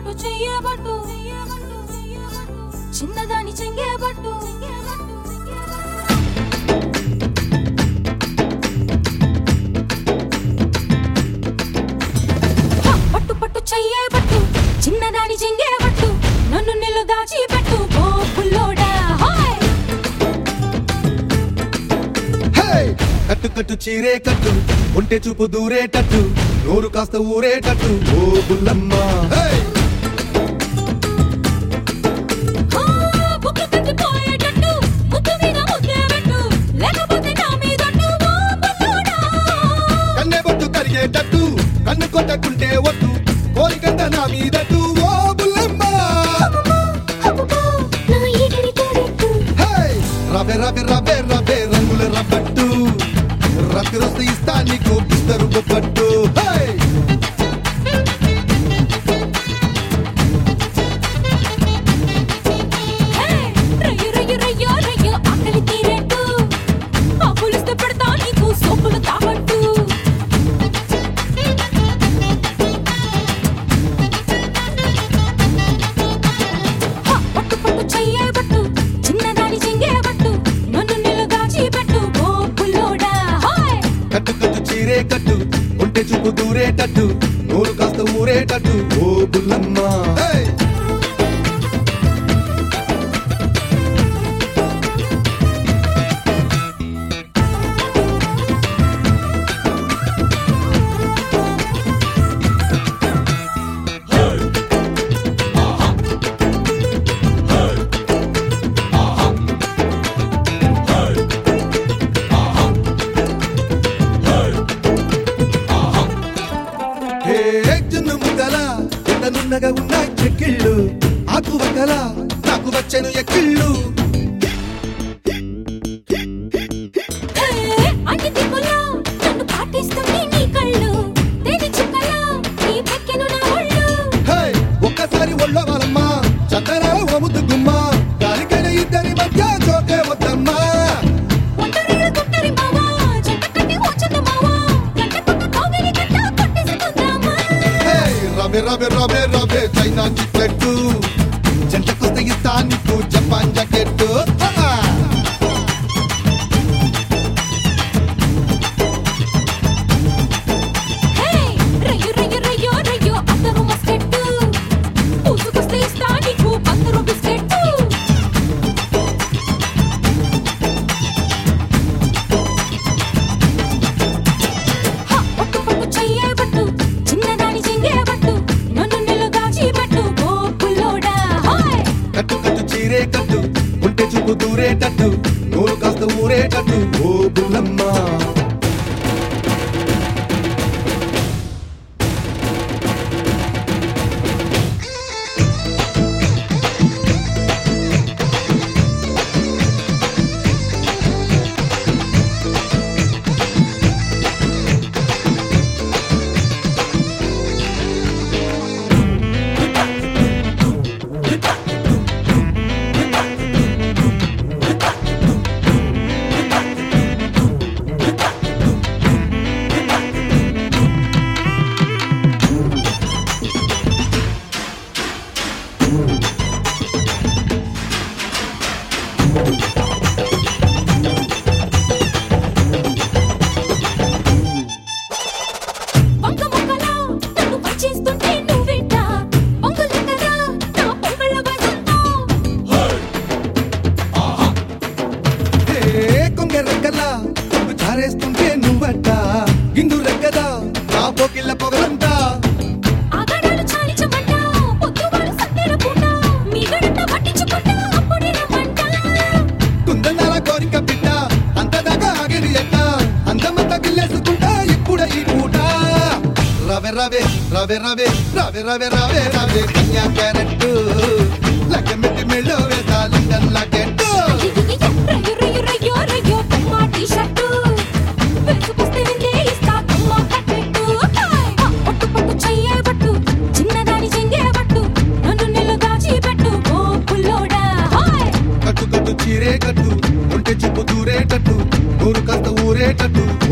పట్టు చెయ్యబట్టు చిన్నదాని చెంగేబట్టు హ, పట్టు పట్టు చెయ్యబట్టు చిన్నదాని చెంగేబట్టు నన్ను నిలు దాచి పెట్టు ఓ పుల్లోడా హాయ్ హే! కట్టు కట్టు చీరే కట్టు ఒంటె చూపు దూరేటట్టు నోరు కాస్త ఊరేటట్టు ఓ బుల్లమ్మ హే! ఆ, బుక్కు కట్టిపోయేటట్టు, ముద్దు మీద ముద్దే పెట్టు, లేకపోతే నా మీదొట్టు, ఓ పుల్లోడా. కన్నె బొట్టు కరిగేటట్టు కన్ను కొట్టకుంటే వద్దు కోరికంత నా మీదట్టు ఓ బుల్లమ్మ అమ్మమ్మా, అమ్మమ్మా, నా ఈడిని తోడెట్టు. హే! రవె రవె రవె రవె రంగుల రబ్బట్టు రక్తి రస్తు ఇస్తా నీకు ఇస్తారు బొబ్బట్టు హే! హే, రయ్యో, రయ్యో, రయ్యో, రయ్యో, ఆకలి తీరేట్టు. ఆ పులిస్తే పెడతా నీకు సోపులు తాగట్టు. హ, పట్టు పట్టు చెయ్యబట్టు, చిన్నదాని చెంగేబట్టు, నన్ను నిలుగాచి పెట్టు, ఓ పుల్లోడా, హాయ్ కట్టు కట్టు చీరే కట్టు ఒంటె చూపు దూరేటట్టు నోరు కాస్త ఊరేటట్టు ఓ బుల్లమ్మ హే! హే జున్ను ముద్దల ఎండనున్నగా ఉన్నాయి చెక్కిళ్ళు ఆకు వక్కల నాకు వచ్చెను ఎక్కిళ్ళు హే, అన్ని దిక్కులా నన్ను పాటిస్తుంది నీ కళ్ళు. తేనె చుక్కలా నీ పెక్కెను నా ఒళ్ళు. హే ఒక్కసారి ఒళ్ళో వాళ్ళమ్మా చందన వముద్దు గుమ్మ దానికైనా ఇద్దరి మధ్య చోకే వద్దమ్మా ఒంటరిగా గుంటరి మావా, జంట కట్టి వచ్చుంది మావా. గంట కొత్త కౌగిలి గంట కొట్టేసుకుందామా. హే రవే రవే రవే రవే చైనా చిక్లెట్టు జంటకొస్తే ఇస్తా నీకు జపాన్ జాకెట్టు హా! హే, రయ్యో, రయ్యో, రయ్యో, రయ్యో, అత్తరు మస్కెట్టు. పూసుకొస్తే ఇస్తా నీకు పత్తరు బిస్కెట్టు. హ, పట్టు పట్టు చెయ్యబట్టు, చిన్నదాని చెంగేబట్టు, నన్ను నిలుగాచి పెట్టు, ఓ పుల్లోడా, హాయ్ కట్టు కట్టు చీరే కట్టు ఒంటె చూపు దూరేటట్టు నోరు కాస్త ఊరేటట్టు ఓ బుల్లమ్మ వంక మొక్కలా నన్ను పచ్చేస్తుంటే నువ్వెంట పొంగులెక్కరా నా పొంగళ్ళ వసంతం హే కొంగ రెక్కల కొంగు జారేస్తుంటే నువ్వట ఇందు రెక్కద నా పోకిళ్ళ పొగలంతా ఆగడాలు చాలించమంట పొద్దువాడు సత్తెర పూట మీ గడంట పట్టించుకుంటా అప్పుడే రమ్మంట కుందనాల కోరిక బిడ్డ అంతదాకా ఆగిరి ఎట్ట అందమంతా గిల్లేసుకుంటా ఇప్పుడే ఈ పూట రవె రవె రవె రవె రవె రవె రవె రవె కన్యా క్యారెట్ లగ్గమెట్టి మెళ్ళో వేసా లండన్ లాకెట్టు రయ్యో రయ్యో రయ్యో రయ్యో కమ్మ టీ-షర్టు వేసుకొస్తే విందే ఇస్తా కమ్మ కట్టెట్టు హాయ్! ఆ, పట్టు పట్టు చెయ్యబట్టు చిన్నదాని చెంగేబట్టు నన్ను నిలుగాచి పెట్టు ఓ పుల్లోడా హాయ్ కట్టు కట్టు చీరే కట్టు ఒంటె చూపు దూరేటట్టు నూరు కాస్త ఊరేటట్టు